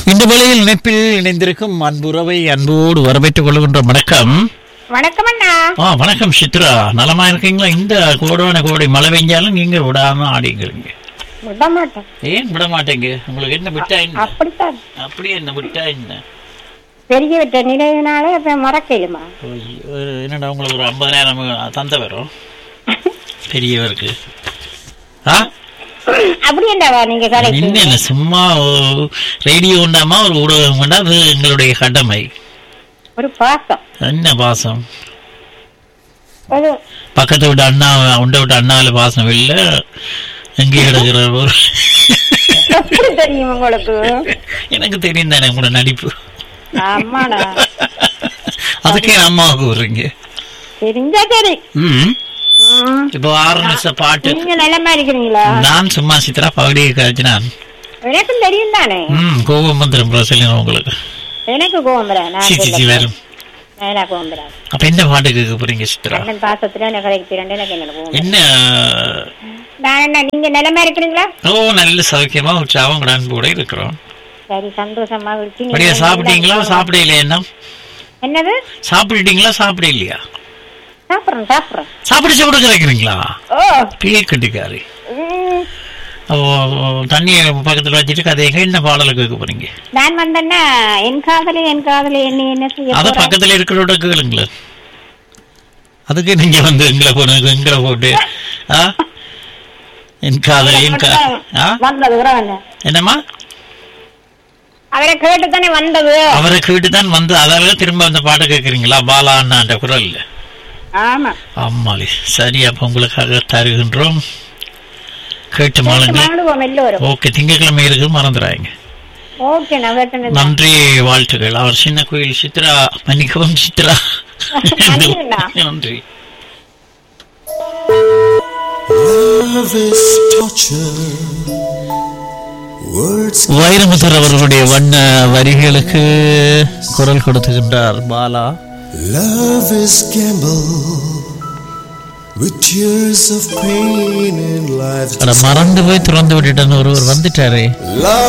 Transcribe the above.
இந்த வேளையில் இணைப்பில் இணைந்திருக்கும் அன்புறவை அன்போடு வரவேற்றுக் கொள்கின்ற வணக்கம் வணக்கம் அண்ணா ஆ வணக்கம் சித்ரா நலமா இருக்கீங்களா இந்த கோடான கோடை மழை பெஞ்சாலும் நீங்க விடாம ஆடிக்கிறீங்க விட மாட்டேன் ஏன் விட மாட்டேங்க உங்களுக்கு என்ன விட்டா என்ன அப்படித்தான் அப்படியே என்ன விட்டா என்ன பெரிய விட்ட நினைவுனால இப்ப மறக்கலுமா ஓய், ஒரு என்னடா உங்களுக்கு ஒரு ஐம்பதாயிரம் தந்த வரும் பெரியவருக்கு ஆ அப்படி என்னவா நீங்க கடைக்கு இன்னும் என்ன சும்மா ரேடியோ உண்டாமா ஒரு ஊடகம் கொண்டா அது எங்களுடைய கடமை ஒரு பாசம் என்ன பாசம் ஒரு பக்கத்து விட்டு அண்ணா உண்டை விட்டு அண்ணாவில் பாசம் இல்லை எங்கே கிடக்கிற ஒரு எப்படி தெரியும் உங்களுக்கு எனக்கு தெரியும் தானே உங்களோட நடிப்பு ஆமாடா அதுக்கே அம்மாவுக்கு விடுறீங்க தெரிஞ்சா சரி ம் ம். இப்போ ஆறு நிமிஷம் பாட்டு நீங்க நல்லமா இருக்கிறீங்களா நான் சும்மா சித்ரா பகுதியை காய்ச்சி நான் எனக்கும் தெரியும் தானே ம் கோபம் வந்துடும் பிரசலின் உங்களுக்கு எனக்கு கோவம்பரா நான் சி சி சி சொல்லல. வரும் நேரா கோவம்பரா அப்ப என்ன பாட்டு கேட்க போறீங்க சித்ரா அண்ணன் பாசத்துல எனக்கு கடைக்கு ரெண்டு எனக்கு என்ன கோவம் என்ன நான் என்ன நீங்க நிலைமை இருக்கிறீங்களா ஓ நல்ல சௌக்கியமா உற்சாகம் கூட அன்போட இருக்கிறோம் சரி சந்தோஷமா விழிச்சு அப்படியே சாப்பிட்டீங்களா சாப்பிடலையா என்ன என்னது சாப்பிட்டுட்டீங்களா சாப்பிட இல்லையா சாப்பிடுறேன் சாப்பிடுறேன் சாப்பிட்டு சாப்பிட கிடைக்கிறீங்களா ஓ பேர் கட்டிக்காரி ம். ஓ, தண்ணியை பக்கத்துல வச்சுட்டு கதைங்க என்ன பாடல கேட்க போறீங்க நான் வந்தேன்னா என் காதலே என் காதலே என்ன என்ன செய்ய அத போறா? பக்கத்துல இருக்கிறோட கேளுங்களேன் அதுக்கு நீங்க வந்து எங்களை போட்டு எங்களை போட்டு ஆ என் காதல் என் கா ஆ வந்தது உறவன் என்னம்மா அவரை கேட்டு தானே வந்தது அவரை கேட்டு தான் வந்து அதால திரும்ப அந்த பாட்டு கேட்குறீங்களா பாலா அண்ணான்ற குரல் ஆமா ஆமாளி சரி அப்ப உங்களுக்காக தருகின்றோம் கேட்டு மாளுங்க மாடுவோம் எல்லோரும் ஓகே திங்கட்கிழமை இருக்கு மறந்துடாங்க ஓகே நான் கேட்டு நன்றி வாழ்த்துக்கள் அவர் சின்ன கோயில் சித்ரா மன்னிக்கவும் சித்ரா மன்னிக்கணும்டா. நன்றி Love is torture. Words வைரமுத்தர் அவர்களுடைய வண்ண வரிகளுக்கு குரல் கொடுத்துகின்றார் Bala Love is gamble with tears of pain in life's அட மறந்து போய் திறந்து விட்டுட்டேன்னு ஒருவர் வந்துட்டாரே Love